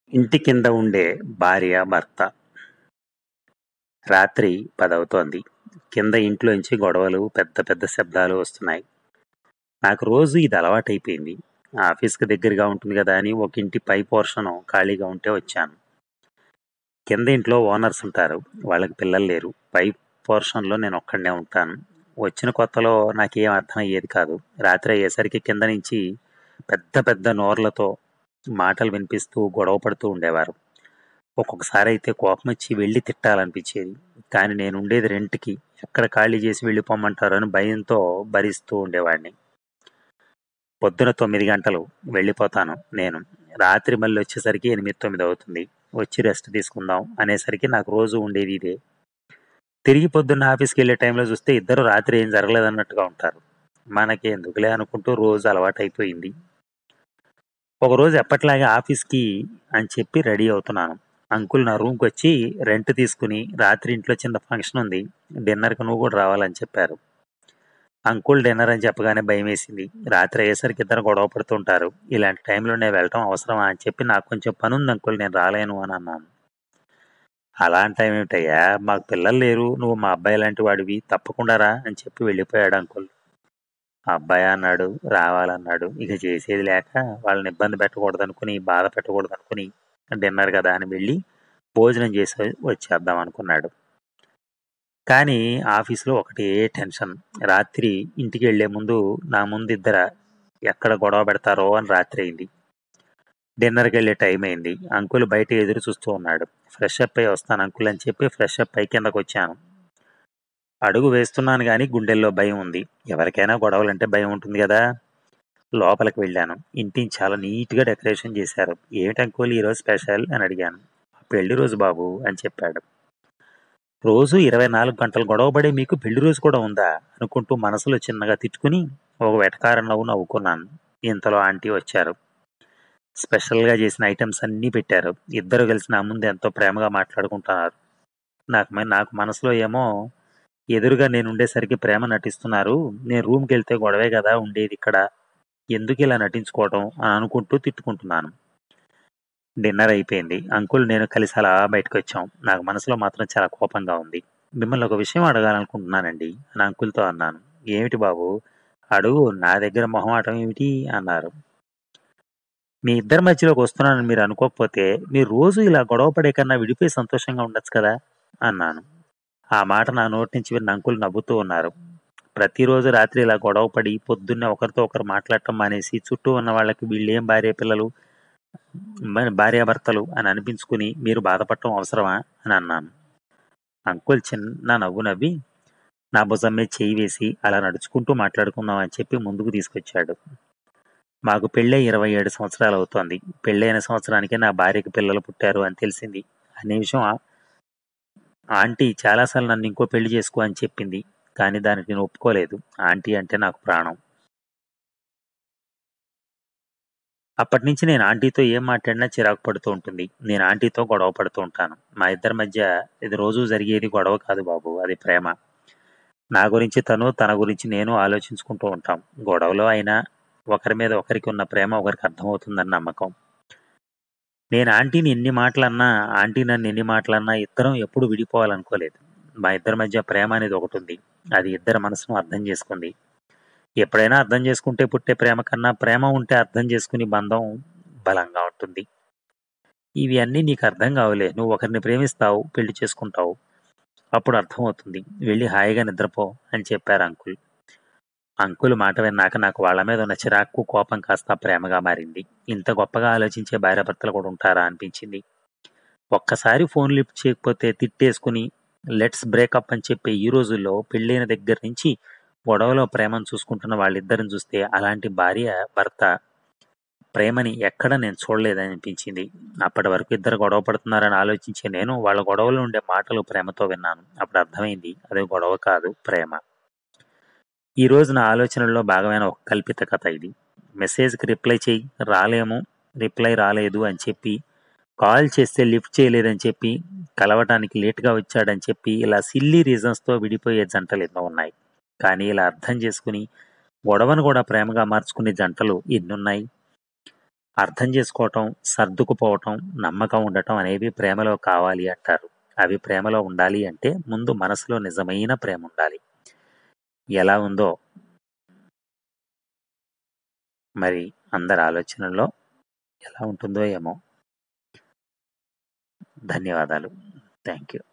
ఇంటి కింద ఉండే భార్య భర్త రాత్రి పదవుతోంది కింద ఇంట్లోంచి గొడవలు పెద్ద పెద్ద శబ్దాలు వస్తున్నాయి నాకు రోజు ఇది అలవాటైపోయింది ఆఫీస్కి దగ్గరగా ఉంటుంది కదా అని ఒక ఇంటి పై పోర్షన్ ఖాళీగా ఉంటే వచ్చాను కింద ఇంట్లో ఓనర్స్ ఉంటారు వాళ్ళకి పిల్లలు లేరు పై పోర్షన్లో నేను ఒక్కడనే ఉంటాను వచ్చిన కొత్తలో నాకేం అర్థం అయ్యేది కాదు రాత్రి అయ్యేసరికి కింద నుంచి పెద్ద పెద్ద నోర్లతో మాటలు వినిపిస్తూ గొడవ పడుతూ ఉండేవారు ఒక్కొక్కసారి అయితే కోపం వచ్చి వెళ్ళి తిట్టాలనిపించేది కానీ నేను ఉండేది రెంట్కి ఎక్కడ ఖాళీ చేసి వెళ్ళిపోమంటారో అని భయంతో భరిస్తూ ఉండేవాడిని పొద్దున తొమ్మిది గంటలు వెళ్ళిపోతాను నేను రాత్రి మళ్ళీ వచ్చేసరికి ఎనిమిది తొమ్మిది అవుతుంది వచ్చి రెస్ట్ తీసుకుందాం అనేసరికి నాకు రోజు ఉండేది ఇదే తిరిగి పొద్దున్న ఆఫీస్కి వెళ్ళే టైంలో చూస్తే ఇద్దరు రాత్రి ఏం జరగలేదన్నట్టుగా ఉంటారు మనకి ఎందుకులే అనుకుంటూ రోజు అలవాటైపోయింది ఒకరోజు ఎప్పట్లాగే ఆఫీస్కి అని చెప్పి రెడీ అవుతున్నాను అంకుల్ నా రూమ్కి వచ్చి రెంట్ తీసుకుని రాత్రి ఇంట్లో చిన్న ఫంక్షన్ ఉంది డిన్నర్కి నువ్వు కూడా రావాలని చెప్పారు అంకుల్ డిన్నర్ అని చెప్పగానే భయం వేసింది రాత్రి అయ్యేసరికి ఇద్దరు గొడవ పడుతుంటారు ఇలాంటి టైంలో నేను వెళ్ళటం అవసరమా అని చెప్పి నాకు కొంచెం పని ఉంది అంకుల్ నేను రాలేను అని అన్నాను అలాంటి టైం ఏమిటయ్యా మాకు పిల్లలు లేరు నువ్వు మా అబ్బాయి లాంటి వాడివి తప్పకుండా రా అని చెప్పి వెళ్ళిపోయాడు అంకుల్ అబ్బాయి అన్నాడు రావాలన్నాడు ఇక చేసేది లేక వాళ్ళని ఇబ్బంది పెట్టకూడదు అనుకుని బాధ పెట్టకూడదు అనుకుని డిన్నర్ కదా అని వెళ్ళి భోజనం చేసి వచ్చేద్దాం అనుకున్నాడు కానీ ఆఫీస్లో ఒకటే టెన్షన్ రాత్రి ఇంటికి వెళ్లే ముందు నా ముందు ఇద్దర ఎక్కడ గొడవ పెడతారో అని రాత్రి అయింది డిన్నర్కి వెళ్ళే టైం అయింది అంకుల్ బయట ఎదురు చూస్తూ ఉన్నాడు ఫ్రెష్ అప్ అయి వస్తాను అంకుల్ అని చెప్పి ఫ్రెష్ అప్ అయి కిందకు వచ్చాను అడుగు వేస్తున్నాను కానీ గుండెల్లో భయం ఉంది ఎవరికైనా గొడవలంటే భయం ఉంటుంది కదా లోపలికి వెళ్ళాను ఇంటిని చాలా నీట్గా డెకరేషన్ చేశారు ఏమిటి అంకుల్ ఈరోజు స్పెషల్ అని అడిగాను పెళ్లి రోజు బాబు అని చెప్పాడు రోజు ఇరవై నాలుగు గంటలు గొడవపడే మీకు పెళ్లి రోజు కూడా ఉందా అనుకుంటూ మనసులో చిన్నగా తిట్టుకుని ఒక వెటకారం నవ్వు నవ్వుకున్నాను ఇంతలో ఆంటీ వచ్చారు స్పెషల్గా చేసిన ఐటమ్స్ అన్నీ పెట్టారు ఇద్దరు కలిసి నా ముందు ఎంతో ప్రేమగా మాట్లాడుకుంటున్నారు నాకు మ- నాకు మనసులో ఏమో ఎదురుగా నేను ఉండేసరికి ప్రేమ నటిస్తున్నారు నేను రూమ్కి వెళ్తే గొడవే కదా ఉండేది ఇక్కడ ఎందుకు ఇలా నటించుకోవటం అని అనుకుంటూ తిట్టుకుంటున్నాను డిన్నర్ అయిపోయింది అంకుల్ నేను కలిసి అలా బయటకు వచ్చాం నాకు మనసులో మాత్రం చాలా కోపంగా ఉంది మిమ్మల్ని ఒక విషయం అడగాలనుకుంటున్నానండి అని అంకుల్తో అన్నాను ఏమిటి బాబు అడుగు నా దగ్గర మొహమాటం ఏమిటి అన్నారు మీ ఇద్దరి మధ్యలోకి వస్తున్నానని మీరు అనుకోకపోతే మీరు రోజు ఇలా గొడవ పడే కన్నా విడిపోయి సంతోషంగా ఉండొచ్చు కదా అన్నాను ఆ మాట నా నోటి నుంచి విన్న అంకుల్ నవ్వుతూ ఉన్నారు ప్రతిరోజు రాత్రి ఇలా గొడవ పడి పొద్దున్నే ఒకరితో ఒకరు మాట్లాడటం మానేసి చుట్టూ ఉన్న వాళ్ళకి వీళ్ళేం భార్య పిల్లలు మన భార్యాభర్తలు అని అనిపించుకుని మీరు బాధపడటం అవసరమా అని అన్నాను అంకుల్ చిన్న నవ్వు నవ్వి నా భుజం మీద చేయి వేసి అలా నడుచుకుంటూ మాట్లాడుకుందాం అని చెప్పి ముందుకు తీసుకొచ్చాడు మాకు పెళ్ళై ఇరవై ఏడు సంవత్సరాలు అవుతోంది పెళ్ళైన సంవత్సరానికి నా భార్యకి పిల్లలు పుట్టారు అని తెలిసింది అనే విషయం ఆ- ఆంటీ చాలాసార్లు నన్ను ఇంకో పెళ్లి చేసుకో అని చెప్పింది కానీ దానికి నేను ఒప్పుకోలేదు ఆంటీ అంటే నాకు ప్రాణం అప్పటి నుంచి నేను ఆంటీతో ఏం మాట్లాడినా చిరాకు పడుతూ ఉంటుంది నేను ఆంటీతో గొడవ పడుతూ ఉంటాను మా ఇద్దరి మధ్య ఇది రోజు జరిగేది గొడవ కాదు బాబు అది ప్రేమ నా గురించి తను తన గురించి నేను ఆలోచించుకుంటూ ఉంటాం గొడవలో అయినా ఒకరి మీద ఒకరికి ఉన్న ప్రేమ ఒకరికి అర్థమవుతుందని నమ్మకం నేను ఆంటీని ఎన్ని మాటలన్నా ఆంటీ నన్ను ఎన్ని మాటలన్నా ఇద్దరం ఎప్పుడు విడిపోవాలనుకోలేదు మా ఇద్దరి మధ్య ప్రేమ అనేది ఒకటి ఉంది అది ఇద్దరి మనసును అర్థం చేసుకుంది ఎప్పుడైనా అర్థం చేసుకుంటే పుట్టే ప్రేమ కన్నా ప్రేమ ఉంటే అర్థం చేసుకుని బంధం బలంగా ఉంటుంది ఇవి అన్నీ నీకు అర్థం కావులే నువ్వు ఒకరిని ప్రేమిస్తావు పెళ్లి చేసుకుంటావు అప్పుడు అర్థమవుతుంది వెళ్ళి హాయిగా నిద్రపో అని చెప్పారు అంకుల్ అంకుల్ మాట విన్నాక నాకు వాళ్ళ మీద ఉన్న చిరాకు కోపం కాస్త ప్రేమగా మారింది ఇంత గొప్పగా ఆలోచించే భార్యాభర్తలు కూడా ఉంటారా అనిపించింది ఒక్కసారి ఫోన్ లిఫ్ట్ చేయకపోతే తిట్టేసుకుని లెట్స్ బ్రేకప్ అని చెప్పే ఈ రోజుల్లో పెళ్ళైన దగ్గర నుంచి గొడవలో ప్రేమను చూసుకుంటున్న వాళ్ళిద్దరిని చూస్తే అలాంటి భార్య భర్త ప్రేమని ఎక్కడ నేను చూడలేదని అనిపించింది అప్పటి వరకు ఇద్దరు గొడవ పడుతున్నారని ఆలోచించే నేను వాళ్ళ గొడవలో ఉండే మాటలు ప్రేమతో విన్నాను అప్పుడు అర్థమైంది అది గొడవ కాదు ప్రేమ ఈ రోజు నా ఆలోచనల్లో భాగమైన ఒక కల్పిత కథ ఇది మెసేజ్కి రిప్లై చేయి రాలేము రిప్లై రాలేదు అని చెప్పి కాల్ చేస్తే లిఫ్ట్ చేయలేదని చెప్పి కలవటానికి లేట్గా వచ్చాడని చెప్పి ఇలా సిల్లీ రీజన్స్తో విడిపోయే జంటలు ఎన్నో ఉన్నాయి కానీ ఇలా అర్థం చేసుకుని గొడవను కూడా ప్రేమగా మార్చుకునే జంటలు ఎన్నున్నాయి అర్థం చేసుకోవటం సర్దుకుపోవటం నమ్మకం ఉండటం అనేవి ప్రేమలో కావాలి అంటారు అవి ప్రేమలో ఉండాలి అంటే ముందు మనసులో నిజమైన ప్రేమ ఉండాలి ఎలా ఉందో మరి అందరి ఆలోచనల్లో ఎలా ఉంటుందో ఏమో ధన్యవాదాలు థ్యాంక్ యూ